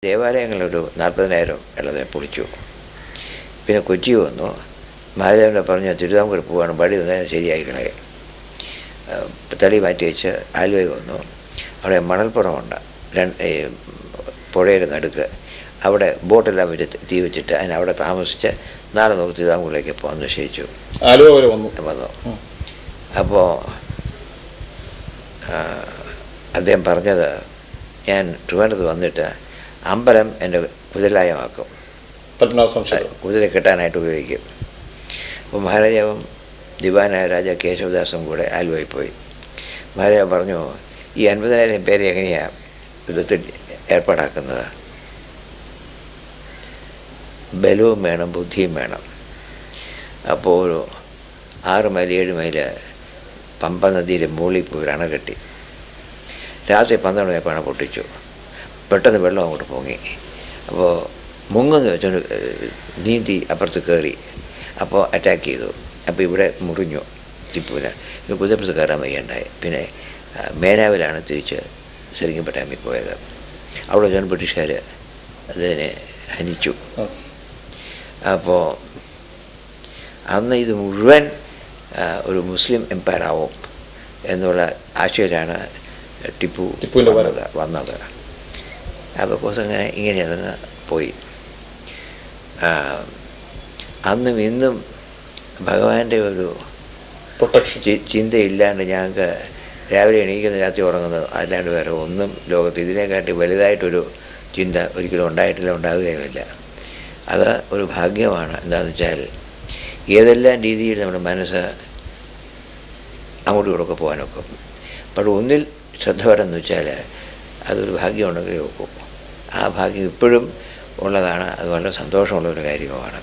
ദേവാലയങ്ങളൊരു നാൽപ്പതിനായിരം ഉള്ളതിനെ പൊളിച്ചു പിന്നെ കൊച്ചി വന്നു മഹാദേവനെ പറഞ്ഞ തിരുവിതാംകൂർ പോവാണ് വഴി തന്നെ ശരിയായി കളയും ഏഹ് തടി മാറ്റി വെച്ച് ആലുവയിൽ വന്നു അവിടെ മണൽപ്പുറമുണ്ട് രണ്ട് ഈ പുഴയുടെ നടുക്ക് അവിടെ ബോട്ടെല്ലാം വെച്ച് തീ വെച്ചിട്ട് അതിന് അവിടെ താമസിച്ച് നാളെ നമുക്ക് തിരുവിതാംകൂറിലേക്ക് പോകാൻ നിശ്ചയിച്ചു ആലുവ വരെ വന്നു വന്നു ഉം. അപ്പോൾ അദ്ദേഹം പറഞ്ഞത് ഞാൻ ട്രിവാൻഡ്രത്ത് വന്നിട്ട് അമ്പലം എൻ്റെ കുതിരലായമാക്കും പത്മനാഭ സംശയം കുതിര കെട്ടാനായിട്ട് ഉപയോഗിക്കും അപ്പോൾ മഹാരാജാവും ദിവാനായ രാജ കേശവദാസും കൂടെ ആലുവയിൽ പോയി മഹാരാജാവ് പറഞ്ഞു ഈ അൻപതിനായിരം പേരെ എങ്ങനെയാണ് യുദ്ധത്തിൽ ഏർപ്പാടാക്കുന്നത് ബലവും വേണം ബുദ്ധിയും വേണം അപ്പോൾ ഒരു ആറ് മൈൽ ഏഴ് മൈൽ പമ്പ നദിയിലെ മുകളിൽ പോയി ഒരു അണ കെട്ടി രാത്രി പന്ത്രണ്ട് മണിയപ്പോൾ അണ പൊട്ടിച്ചു പെട്ടെന്ന് വെള്ളം അങ്ങോട്ട് പൊങ്ങി അപ്പോൾ മുങ്ങെന്ന് വെച്ചോണ്ട് ഏഹ്, നീന്തി അപ്പുറത്ത് കയറി അപ്പോൾ അറ്റാക്ക് ചെയ്തു അപ്പോൾ ഇവിടെ മുറിഞ്ഞു ടിപ്പുവിന് ഇത് കുതിരപ്പുറത്ത് കയറാൻ വയ്യണ്ടായി പിന്നെ ആ, മേനാവിലാണ് തിരിച്ച് സെരിങ്ങപ്പട്ടാമ്പിൽ പോയത് അവിടെ വെച്ചാണ് ബ്രിട്ടീഷുകാർ അതിനെ ഹനിച്ചു അപ്പോൾ അന്ന് ഇത് മുഴുവൻ ആ, ഒരു മുസ്ലിം എംപയർ ആവും എന്നുള്ള ആശയത്തിലാണ് ടിപ്പു ടിപ്പുവിൻ്റെ വന്നത് വന്നത് അപ്പോൾ കോഴ്സ് അങ്ങനെ ഇങ്ങനെ അതങ്ങ് പോയി ആ, അന്നും ഇന്നും ഭഗവാന്റെ ഒരു പ്രൊട്ടക്ഷൻ ചി- ചിന്തയില്ലാണ്ട് ഞങ്ങൾക്ക് രാവിലെ എണീക്കുന്ന രാത്രി ഉറങ്ങുന്നത് അല്ലാണ്ട് വേറെ ഒന്നും ലോകത്ത് ഇതിനെക്കാട്ടി വലുതായിട്ടൊരു ചിന്ത ഒരിക്കലും ഉണ്ടായിട്ടില്ല ഉണ്ടാവുകയുമില്ല അത് ഒരു ഭാഗ്യമാണ് എന്താണെന്ന് വെച്ചാൽ ഏതെല്ലാം രീതിയിൽ നമ്മുടെ മനസ്സ് അങ്ങോട്ടും ഇങ്ങോട്ടൊക്കെ പോകാനൊക്കെ പക്ഷെ ഒന്നിൽ ശ്രദ്ധ വരെന്ന് വെച്ചാൽ അതൊരു ഭാഗ്യം ഉണ്ടെങ്കിലേ ഒക്കൂ ആ ഭാഗ്യം ഇപ്പോഴും ഉള്ളതാണ് അത് വളരെ സന്തോഷമുള്ള ഒരു കാര്യവുമാണ്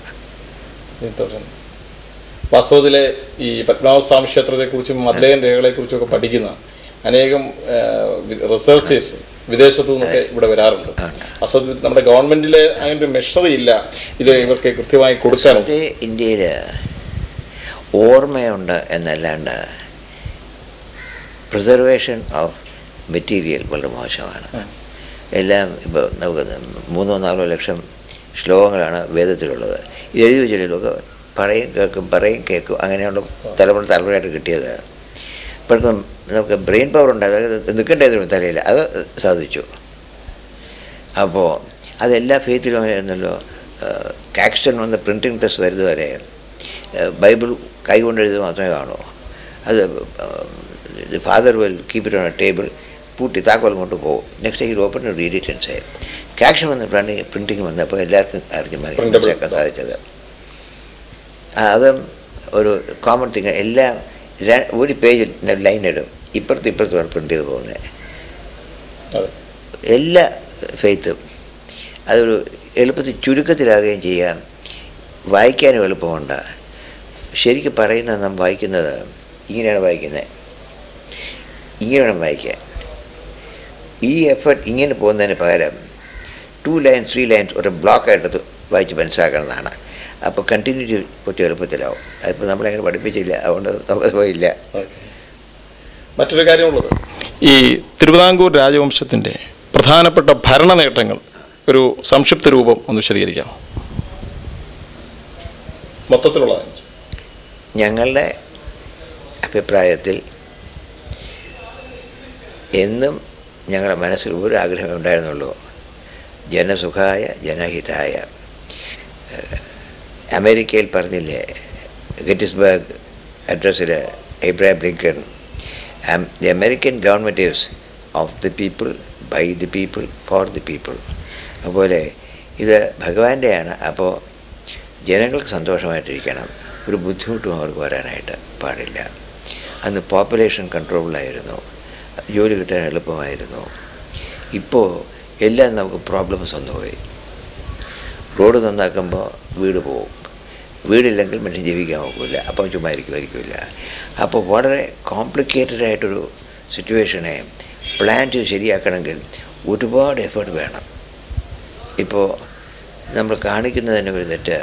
വാസ്തവത്തിലെ ഈ പത്മനാഭ സ്വാമി ക്ഷേത്രത്തെക്കുറിച്ചും മദ്ലയൻ രേഖകളെക്കുറിച്ചും ഒക്കെ പഠിക്കുന്ന അനേകം റിസർച്ചേഴ്സ് വിദേശത്തു നിന്നൊക്കെ ഇവിടെ വരാറുണ്ട് ഉണ്ട്. വാസ്തവത്തിൽ നമ്മുടെ ഗവൺമെന്റിലെ അങ്ങനെ ഒരു മെഷർ ഇല്ല ഇത് ഇവർക്ക് കൃത്യമായി കൊടുക്കാനും അത് ഇന്ത്യയിൽ ഓർമ്മയുണ്ട് എന്നല്ലാണ്ട് പ്രിസർവേഷൻ ഓഫ് മെറ്റീരിയൽ വളരെ മോശമാണ് ഉം. എല്ലാം ഇപ്പോൾ നമുക്ക് മൂന്നോ നാലോ ലക്ഷം ശ്ലോകങ്ങളാണ് വേദത്തിലുള്ളത് ഇത് എഴുതി വെച്ചിട്ടൊക്കെ പറയും കേൾക്കും പറയും കേൾക്കും അങ്ങനെയുള്ള തലമുറ തലമുറയായിട്ട് കിട്ടിയത് ഇപ്പോഴത്തെ നമുക്ക് ബ്രെയിൻ പവർ ഉണ്ടായത് നിൽക്കേണ്ടതിന് തലയിൽ അത് സാധിച്ചു അപ്പോൾ അതെല്ലാ ഫെയ്ത്തിലും ആയിരുന്നല്ലോ കാക്സ്റ്റൺ വന്ന പ്രിൻറ്റിംഗ് പ്രസ് വരുന്നവരെ ബൈബിൾ കൈകൊണ്ട് എഴുതുക മാത്രമേ കാണൂ അത് father will keep it on a table പൂട്ടി താക്കോൽ കൊണ്ട് പോകും നെക്സ്റ്റ് ഈ open read it and say ക്യാക്ഷൻ വന്ന പ്രിൻറ്റിങ് പ്രിൻറ്റിങ് വന്നപ്പോൾ എല്ലാവർക്കും ആർക്കും Printable. മനസ്സിലാക്കാൻ സാധിച്ചത് ആ, അതും ഒരു കോമൺ തിങ് എല്ലാം ര- ഒരു പേജിൽ ലൈൻ ഇടും ഇപ്പുറത്ത് ഇപ്പുറത്ത് പ്രിൻ്റ് ചെയ്ത് പോകുന്നത് അതെ എല്ലാ ഫെയ്ത്തും അതൊരു എളുപ്പത്തിൽ ചുരുക്കത്തിലാകുകയും ചെയ്യാം വായിക്കാനും എളുപ്പമുണ്ട് ശരിക്കും പറയുന്നത് നാം വായിക്കുന്നത് ഇങ്ങനെയാണ് വായിക്കുന്നത് ഇങ്ങനെ വേണം വായിക്കാൻ ഈ എഫേർട്ട് ഇങ്ങനെ പോകുന്നതിന് പകരം ടു ലൈൻസ് ത്രീ ലൈൻസ് ഒരു ബ്ലോക്കായിട്ട് വായിച്ച് മനസ്സിലാക്കണമെന്നാണ് അപ്പോൾ കണ്ടിന്യൂറ്റി കുറച്ച് എളുപ്പത്തിലാവും അതിപ്പോൾ നമ്മളങ്ങനെ പഠിപ്പിച്ചില്ല അതുകൊണ്ട് നമുക്ക് പോയില്ല ഓക്കേ. മറ്റൊരു കാര്യമുള്ളത് ഈ തിരുവിതാംകൂർ രാജവംശത്തിൻ്റെ പ്രധാനപ്പെട്ട ഭരണ നേട്ടങ്ങൾ ഒരു സംക്ഷിപ്ത രൂപം ഒന്ന് വിശദീകരിക്കാം മൊത്തത്തിലുള്ളതാണ് ഞങ്ങളുടെ അഭിപ്രായത്തിൽ എന്നും ഞങ്ങളുടെ മനസ്സിൽ ഒരു ആഗ്രഹമേ ഉണ്ടായിരുന്നുള്ളൂ ജനസുഖായ ജനഹിതായ ഏഹ്, അമേരിക്കയിൽ പറഞ്ഞില്ലേ ഗെറ്റിസ്ബർഗ് അഡ്രസ്സിൽ Abraham Lincoln the American government is of the people by the people for the people അതുപോലെ ഇത് ഭഗവാന്റെയാണ് അപ്പോൾ ജനങ്ങൾക്ക് സന്തോഷമായിട്ടിരിക്കണം ഒരു ബുദ്ധിമുട്ടും അവർക്ക് വരാനായിട്ട് പാടില്ല അന്ന് പോപ്പുലേഷൻ കൺട്രോളിലായിരുന്നു ജോലി കിട്ടാൻ എളുപ്പമായിരുന്നു ഇപ്പോൾ എല്ലാം നമുക്ക് പ്രോബ്ലംസ് വന്നുപോയി റോഡ് നന്നാക്കുമ്പോൾ വീട് പോവും വീടില്ലെങ്കിൽ മനുഷ്യൻ ജീവിക്കാൻ നോക്കില്ല അപ്പം ചുമ്മാ ഇരിക്കുമായിരിക്കില്ല അപ്പോൾ വളരെ കോംപ്ലിക്കേറ്റഡ് ആയിട്ടൊരു സിറ്റുവേഷനെ പ്ലാൻ ചെയ്ത് ശരിയാക്കണമെങ്കിൽ ഒരുപാട് എഫേർട്ട് വേണം ഇപ്പോൾ നമ്മൾ കാണിക്കുന്നതിന് ഒരു തെറ്റ്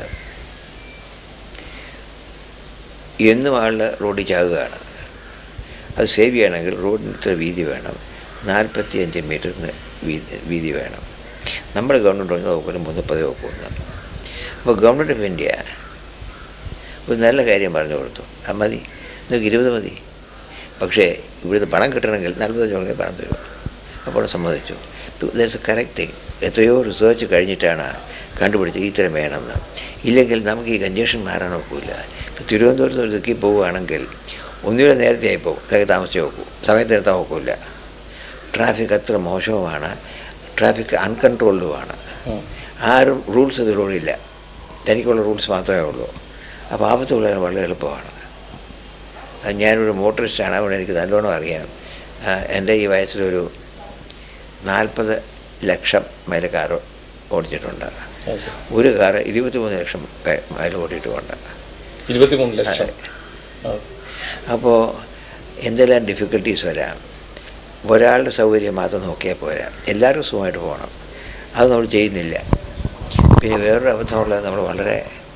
എന്നും ആളുടെ റോഡിൽ ചാകുകയാണ് അത് സേവ് ചെയ്യണമെങ്കിൽ റോഡിന് ഇത്ര വീതി വേണം നാൽപ്പത്തി അഞ്ച് മീറ്ററിന് വീതി വീതി വേണം നമ്മുടെ ഗവൺമെൻറ് ഒന്ന് നോക്കില്ല മുന്നപ്പതേ നോക്കുന്നു അപ്പോൾ ഗവൺമെൻറ് ഓഫ് ഇന്ത്യ ഒരു നല്ല കാര്യം പറഞ്ഞു കൊടുത്തു അത് മതി നിങ്ങൾക്ക് ഇരുപത് മതി പക്ഷേ ഇവിടുന്ന് പണം കിട്ടണമെങ്കിൽ നാൽപ്പത്തഞ്ച് മണിക്ക് പണം തരും അപ്പോൾ സമ്മതിച്ചു ദറ്റ്സ് കറക്റ്റ് തിങ് എത്രയോ റിസർച്ച് കഴിഞ്ഞിട്ടാണ് കണ്ടുപിടിച്ചത് ഇത്തരം വേണമെന്ന് ഇല്ലെങ്കിൽ നമുക്ക് ഈ കഞ്ചക്ഷൻ മാറാൻ ഒക്കില്ല ഇപ്പോൾ തിരുവനന്തപുരത്ത് ഒരു ദിക്കി പോവുകയാണെങ്കിൽ ഒന്നുകൂടെ നേരത്തെ ആയി പോകും അല്ലെങ്കിൽ താമസിച്ച് നോക്കൂ സമയത്ത് നിർത്താൻ നോക്കില്ല ട്രാഫിക് അത്ര മോശവുമാണ് ട്രാഫിക് അൺകൺട്രോൾഡുമാണ് ആരും റൂൾസ് ഇതിലൂടെയില്ല തനിക്കുള്ള റൂൾസ് മാത്രമേ ഉള്ളൂ അപ്പോൾ ആപത്ത് കൊള്ളാൻ വളരെ എളുപ്പമാണ് അത് ഞാനൊരു മോട്ടറിസ്റ്റാണ് അതുകൊണ്ട് എനിക്ക് നല്ലോണം അറിയാം ആ, എൻ്റെ ഈ വയസ്സിലൊരു നാൽപ്പത് ലക്ഷം മൈൽ കാർ ഓടിച്ചിട്ടുണ്ട് ഒരു കാർ ഇരുപത്തിമൂന്ന് ലക്ഷം ക- മൈൽ ഓടിയിട്ടുമുണ്ട് ഇരുപത്തിമൂന്ന് ലക്ഷം അപ്പോൾ എന്തെല്ലാം ഡിഫിക്കൽട്ടീസ് വരാം ഒരാളുടെ സൗകര്യം മാത്രം നോക്കിയാൽ പോരാ എല്ലാവരും സുഖമായിട്ട് പോകണം അത് നമ്മൾ ചെയ്യുന്നില്ല പിന്നെ വേറൊരു അബദ്ധമുള്ളത് നമ്മൾ വളരെ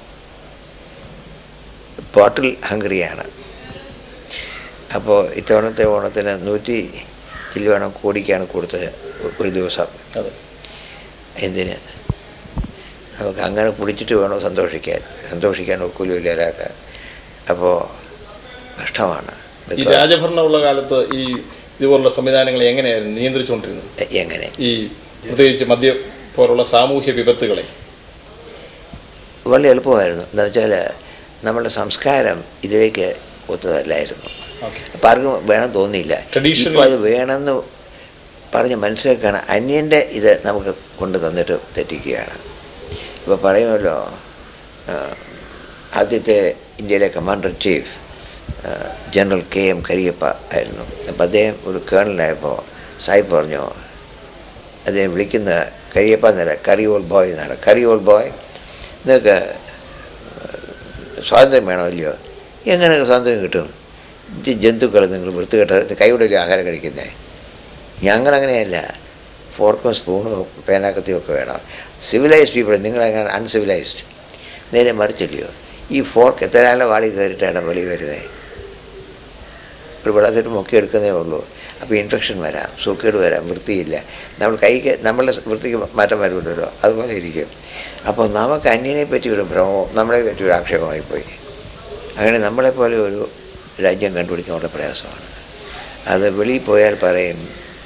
ബോട്ടിൽ ഹംഗ്രിയാണ് അപ്പോൾ ഇത്തവണത്തെ ഓണത്തിന് നൂറ്റി ചില്ലുവേണം കോടിക്കാണ് കൊടുത്തത് ഒരു ദിവസം അതെ എന്തിന് നമുക്ക് അങ്ങനെ കുടിച്ചിട്ട് വേണോ സന്തോഷിക്കാൻ സന്തോഷിക്കാൻ ഒക്കില്ല ഒരാൾക്ക് അപ്പോൾ കഷ്ടമാണ് ഈ രാജഭരണമുള്ള കാലത്ത് ഈ ഇതുപോലുള്ള സംവിധാനങ്ങളെ എങ്ങനെയായിരുന്നു നിയന്ത്രിച്ചുകൊണ്ടിരുന്നത് എങ്ങനെ ഈ പ്രത്യേകിച്ച് മദ്യ പോലുള്ള സാമൂഹ്യ വിപത്തുകളെ വളരെ എളുപ്പമായിരുന്നു എന്താ വെച്ചാൽ നമ്മുടെ സംസ്കാരം ഇതിലേക്ക് ഒത്തതല്ലായിരുന്നു അപ്പം ആർക്കും വേണം തോന്നിയില്ല Traditional- ഇപ്പോൾ അത് വേണമെന്ന് പറഞ്ഞ് മനസ്സിലാക്കുകയാണ് അന്യൻ്റെ ഇത് നമുക്ക് കൊണ്ട് തന്നിട്ട് തെറ്റിക്കുകയാണ് ഇപ്പോൾ പറയുമല്ലോ ആ, ആദ്യത്തെ ഇന്ത്യയിലെ കമാൻഡർ ചീഫ് ആ, ജനറൽ കെ എം കരിയപ്പ ആയിരുന്നു അപ്പോൾ അദ്ദേഹം ഒരു കേണലായപ്പോൾ സാഹിബ് പറഞ്ഞു അദ്ദേഹം വിളിക്കുന്ന കരിയപ്പ എന്നല്ല കറി ഓൾ ബോയ് എന്നാണ് കറി ഓൾ ബോയ് നിങ്ങൾക്ക് സ്വാതന്ത്ര്യം വേണോ ഇല്ലയോ എങ്ങനെ സ്വാതന്ത്ര്യം കിട്ടും ഇത് ജന്തുക്കൾ നിങ്ങൾ വൃത്തികെട്ട കൈയുടെ ഒരു ആഹാരം കഴിക്കുന്നത് ഞങ്ങളങ്ങനെയല്ല ഫോർക്കോ സ്പൂണോ പേനാക്കത്തിയോ ഒക്കെ വേണം സിവിലൈസ്ഡ് പീപ്പിൾ നിങ്ങളങ്ങനെ അൺസിവിലൈസ്ഡ് നേരെ മറിച്ചില്ലയോ ഈ ഫോർക്ക് എത്ര ആളുടെ വാടി കയറിയിട്ടാണ് വെളി വരുന്നത് ഒരു വെള്ളത്തിട്ട് മുക്കി എടുക്കുന്നേ ഉള്ളൂ അപ്പോൾ ഇൻഫെക്ഷൻ വരാം സൂക്കേട് വരാം വൃത്തിയില്ല നമ്മൾ കൈക്ക് നമ്മളുടെ വൃത്തിക്ക് മാറ്റം വരുമല്ലോ അതുപോലെ ഇരിക്കും അപ്പോൾ നമുക്ക് അന്യനെ പറ്റി ഒരു ഭ്രമവും നമ്മളെ പറ്റി ഒരു ആക്ഷേപമായി പോയി അങ്ങനെ നമ്മളെപ്പോലെ ഒരു രാജ്യം കണ്ടുപിടിക്കാൻ വളരെ പ്രയാസമാണ് അത് വെളിയിൽ പോയാൽ പറയും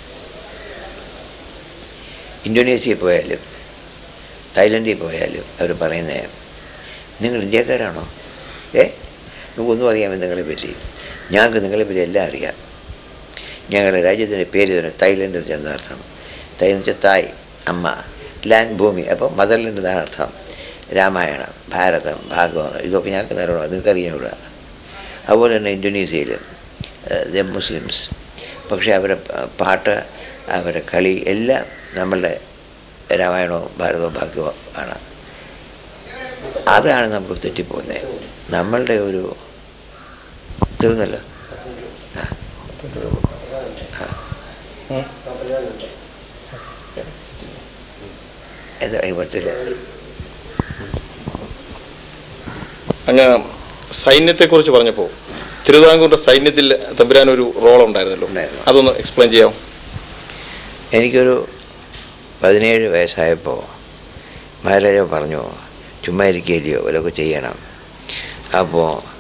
ഇന്തോനേഷ്യയിൽ പോയാലും തായ്ലൻഡിൽ പോയാലും അവർ പറയുന്നത് നിങ്ങൾ ഇന്ത്യക്കാരാണോ ഏ നിങ്ങൾക്കൊന്നും അറിയാമോ നിങ്ങളെ പറ്റി ഞങ്ങൾക്ക് നിങ്ങളെ പറ്റി എല്ലാം അറിയാം ഞങ്ങളുടെ രാജ്യത്തിൻ്റെ പേര് തന്നെ തായ്ലൻഡ് എന്ന് അർത്ഥം തായ് എന്ന് വെച്ചാൽ തായ് അമ്മ ലാൻഡ് ഭൂമി അപ്പോൾ മദർലാൻഡ് എന്നാണ് അർത്ഥം രാമായണം ഭാരതം ഭാഗവതം ഇതൊക്കെ ഞങ്ങൾക്ക് തരണം നിങ്ങൾക്കറിയാം ഇവിടെ അതുപോലെ തന്നെ ഇന്തോനേഷ്യയിൽ ദ മുസ്ലിംസ് പക്ഷേ അവരുടെ പ- പാട്ട് അവരുടെ കളി എല്ലാം നമ്മളുടെ രാമായണവും ഭാരതവും ഭാഗ്യവും ആണ് അതാണ് നമുക്ക് തെറ്റിപ്പോകുന്നത് നമ്മളുടെ ഒരു തീർന്നല്ലോ ആ ഉം. എന്താ ഈ പറ്റില്ല അങ്ങ് സൈന്യത്തെക്കുറിച്ച് പറഞ്ഞപ്പോൾ തിരുവിതാംകൂറിന്റെ സൈന്യത്തിൽ തമ്പുരാൻ ഒരു റോൾ ഉണ്ടായിരുന്നല്ലോ ഉണ്ടായിരുന്നു. അതൊന്ന് എക്സ്പ്ലെയിൻ ചെയ്യാം എനിക്കൊരു പതിനേഴ് വയസ്സായപ്പോൾ മഹാരാജാവ് പറഞ്ഞു ചുമ്മാ ഇരിക്കുകയില്ലയോ വല്ലതൊക്കെ ചെയ്യണം അപ്പോൾ